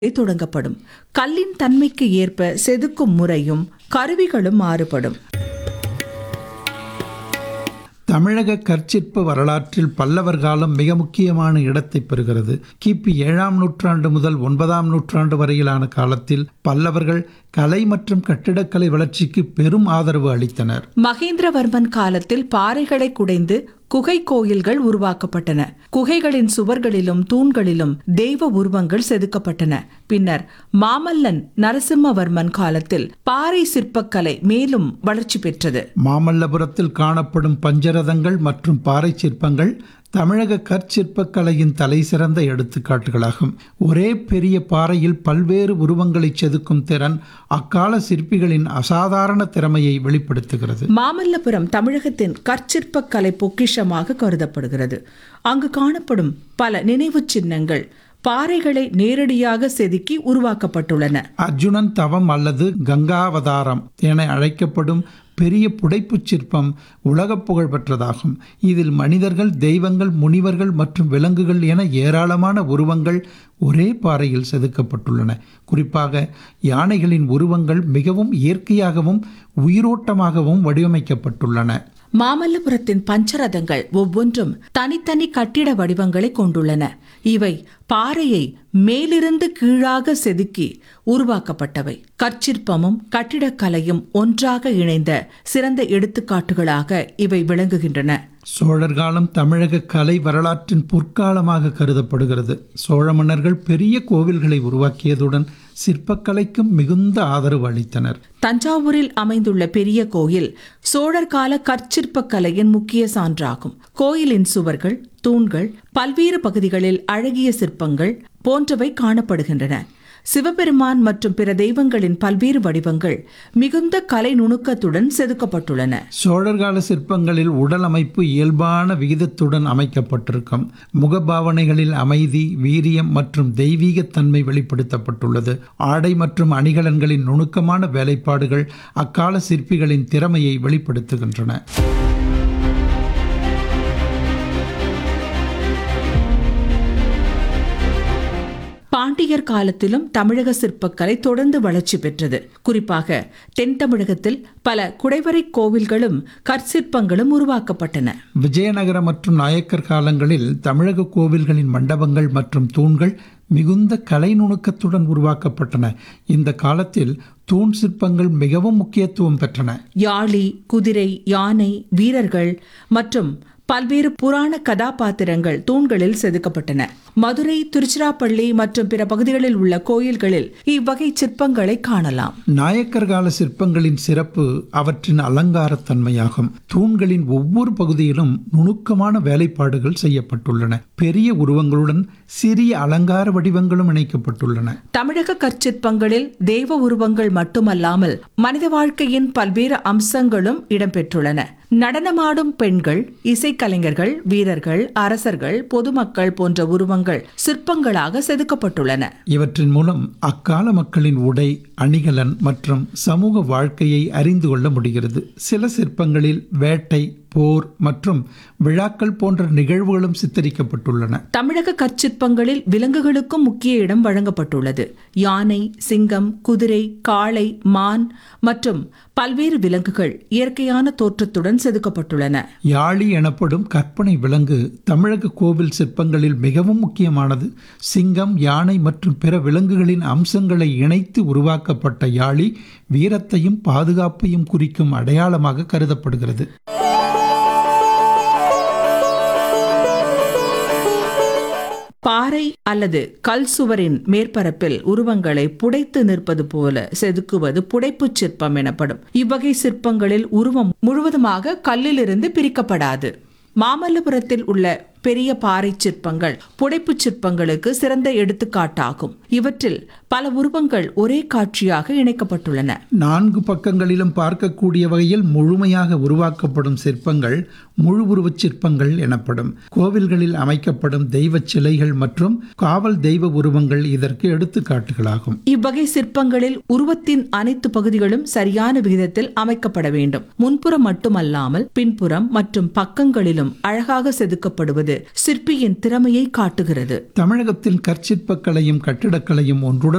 தொடங்கப்படும் கல்லின் தன்மைக்கு ஏற்ப செதுக்கும் முறையும் கருவிகளும் மாறுபடும் தமிழக கற்சிற்ப வரலாற்றில் பல்லவர் காலம் மிக முக்கியமான இடத்தை பெறுகிறது கிபி ஏழாம் நூற்றாண்டு முதல் ஒன்பதாம் நூற்றாண்டு வரையிலான காலத்தில் பல்லவர்கள் கலை மற்றும் கட்டிடக்கலை வளர்ச்சிக்கு பெரும் ஆதரவு அளித்தனர் மகேந்திரவர்மன் காலத்தில் பாறைகளை குடைந்து குகை கோயில்கள் உருவாக்கப்பட்டன குகைகளின் சுவர்களிலும் தூண்களிலும் தெய்வ உருவங்கள் செதுக்கப்பட்டன பின்னர் மாமல்லன் நரசிம்மவர்மன் காலத்தில் பாறை சிற்பக்கலை மேலும் வளர்ச்சி பெற்றது மாமல்லபுரத்தில் காணப்படும் பஞ்சரதங்கள் மற்றும் பாறை சிற்பங்கள் தமிழக கற்சிற்பக்கலையின் தலைசிறந்த எடுத்துக்காட்டுகளாகும் ஒரே பெரிய பாறையில் பல்வேறு உருவங்களை செதுக்கும் திறன் அக்கால சிற்பிகளின் அசாதாரண திறமையை வெளிப்படுத்துகிறது மாமல்லபுரம் தமிழகத்தின் கற்சிற்பக் கலை பொக்கிஷமாக கருதப்படுகிறது அங்கு காணப்படும் பல நினைவுச் சின்னங்கள் பாறைகளை நேரடியாக செதுக்கி உருவாக்கப்பட்டுள்ளன அர்ஜுனன் தவம் அல்லது கங்காவதாரம் என அழைக்கப்படும் பெரிய புடைப்புச் சிற்பம் உலகப் புகழ் பெற்றதாகும் இதில் மனிதர்கள் தெய்வங்கள் முனிவர்கள் மற்றும் விலங்குகள் என ஏராளமான உருவங்கள் ஒரே பாறையில் செதுக்கப்பட்டுள்ளன குறிப்பாக யானைகளின் உருவங்கள் மிகவும் இயற்கையாகவும் உயிரோட்டமாகவும் வடிவமைக்கப்பட்டுள்ளன மாமல்லபுரத்தின் பஞ்சரதங்கள் ஒவ்வொன்றும் தனித்தனி கட்டிட வடிவங்களை கொண்டுள்ளன இவை பாறையை மேலிருந்து கீழாக செதுக்கி உருவாக்கப்பட்டவை கற்சிற்பமும் கட்டிடக்கலையும் ஒன்றாக இணைந்த சிறந்த எடுத்துக்காட்டுகளாக இவை விளங்குகின்றன சோழர் காலம் தமிழக கலை வரலாற்றின் பொற்காலமாக கருதப்படுகிறது சோழ மன்னர்கள் பெரிய கோவில்களை உருவாக்கியதுடன் சிற்பக்கலைக்கும் மிகுந்த ஆதரவு அளித்தனர் தஞ்சாவூரில் அமைந்துள்ள பெரிய கோயில் சோழர் கால கற்சிற்பக் கலையின் முக்கிய சான்றாகும் கோயிலின் சுவர்கள் தூண்கள் பல்வேறு பகுதிகளில் அழகிய சிற்பங்கள் போன்றவை காணப்படுகின்றன சிவபெருமான் மற்றும் பிற தெய்வங்களின் பல்வேறு வடிவங்கள் மிகுந்த கலை நுணுக்கத்துடன் செதுக்கப்பட்டுள்ளன சோழர் கால சிற்பங்களில் உடல் அமைப்பு இயல்பான விகிதத்துடன் அமைக்கப்பட்டிருக்கும் முகபாவனைகளில் அமைதி வீரியம் மற்றும் தெய்வீகத்தன்மை வெளிப்படுத்தப்பட்டுள்ளது ஆடை மற்றும் அணிகலன்களின் நுணுக்கமான வேலைப்பாடுகள் அக்கால சிற்பிகளின் திறமையை வெளிப்படுத்துகின்றன பாண்டியர் காலத்திலும் தமிழக சிற்பக்கலை தொடர்ந்து வளர்ச்சி பெற்றது குறிப்பாக தென் தமிழகத்தில் பல குடைவரை கோவில்களும் கற்சிற்பங்களும் உருவாக்கப்பட்டன விஜயநகர மற்றும் நாயக்கர் காலங்களில் தமிழக கோவில்களின் மண்டபங்கள் மற்றும் தூண்கள் மிகுந்த கலை நுணுக்கத்துடன் உருவாக்கப்பட்டன இந்த காலத்தில் தூண் சிற்பங்கள் மிகவும் முக்கியத்துவம் பெற்றன யாழி குதிரை யானை வீரர்கள் மற்றும் பல்வேறு புராண கதாபாத்திரங்கள் தூண்களில் செதுக்கப்பட்டன மதுரை திருச்சிராப்பள்ளி மற்றும் பிற பகுதிகளில் உள்ள கோயில்களில் இவ்வகை சிற்பங்களை காணலாம் நாயக்கர் கால சிற்பங்களின் சிறப்பு அவற்றின் அலங்காரத்தன்மையாகும் தூண்களின் ஒவ்வொரு பகுதியிலும் நுணுக்கமான வேலைப்பாடுகள் செய்யப்பட்டுள்ளன பெரிய உருவங்களுடன் சிறிய அலங்கார வடிவங்களும் இணைக்கப்பட்டுள்ளன தமிழக கற்சிற்பங்களில் தெய்வ உருவங்கள் மட்டுமல்லாமல் மனித வாழ்க்கையின் பல்வேறு அம்சங்களும் இடம்பெற்றுள்ளன நடனமாடும் பெண்கள் இசைக்கலைஞர்கள் வீரர்கள் அரசர்கள் பொதுமக்கள் போன்ற உருவங்கள் சிற்பங்களாக செதுக்கப்பட்டுள்ளன இவற்றின் மூலம் அக்கால மக்களின் உடை அணிகலன் மற்றும் சமூக வாழ்க்கையை அறிந்து கொள்ள முடிகிறது சில சிற்பங்களில் வேட்டை போர் மற்றும் விழாக்கள் போன்ற நிகழ்வுகளும் சித்தரிக்கப்பட்டுள்ளன தமிழக கற்சிற்பங்களில் விலங்குகளுக்கும் முக்கிய இடம் வழங்கப்பட்டுள்ளது யானை சிங்கம் குதிரை காளை மான் மற்றும் பல்வேறு விலங்குகள் இயற்கையான தோற்றத்துடன் செதுக்கப்பட்டுள்ளன யாழி எனப்படும் கற்பனை விலங்கு தமிழக கோவில் சிற்பங்களில் மிகவும் முக்கியமானது சிங்கம் யானை மற்றும் பிற விலங்குகளின் அம்சங்களை இணைத்து உருவாக்கப்பட்ட யாழி வீரத்தையும் பாதுகாப்பையும் குறிக்கும் அடையாளமாக கருதப்படுகிறது பாறை அல்லது கல் சுவரின் மேற்பரப்பில் உருவங்களை புடைத்து நிற்பது போல செதுக்குவது புடைப்புச் சிற்பம் எனப்படும் இவ்வகை சிற்பங்களில் உருவம் முழுவதுமாக கல்லிலிருந்து பிரிக்கப்படாது மாமல்லபுரத்தில் உள்ள பெரிய பாறை சிற்பங்கள் புடைப்புச் சிற்பங்களுக்கு சிறந்த எடுத்துக்காட்டாகும் இவற்றில் பல உருவங்கள் ஒரே காட்சியாக இணைக்கப்பட்டுள்ளன நான்கு பக்கங்களிலும் பார்க்கக்கூடிய வகையில் முழுமையாக உருவாக்கப்படும் சிற்பங்கள் முழு உருவச் சிற்பங்கள் எனப்படும் கோவில்களில் அமைக்கப்படும் தெய்வச் சிலைகள் மற்றும் காவல் தெய்வ உருவங்கள் இதற்கு எடுத்துக்காட்டுகளாகும் இவ்வகை சிற்பங்களில் உருவத்தின் அனைத்து பகுதிகளும் சரியான விகிதத்தில் அமைக்கப்பட வேண்டும் முன்புறம் மட்டுமல்லாமல் பின்புறம் மற்றும் பக்கங்களிலும் அழகாக செதுக்கப்படுவது சிற்பியின் திறமையை காட்டுகிறது தமிழகத்தில் கற்சிற்பக்கலையும் கட்டிடக்கலையும் ஒன்றுடன்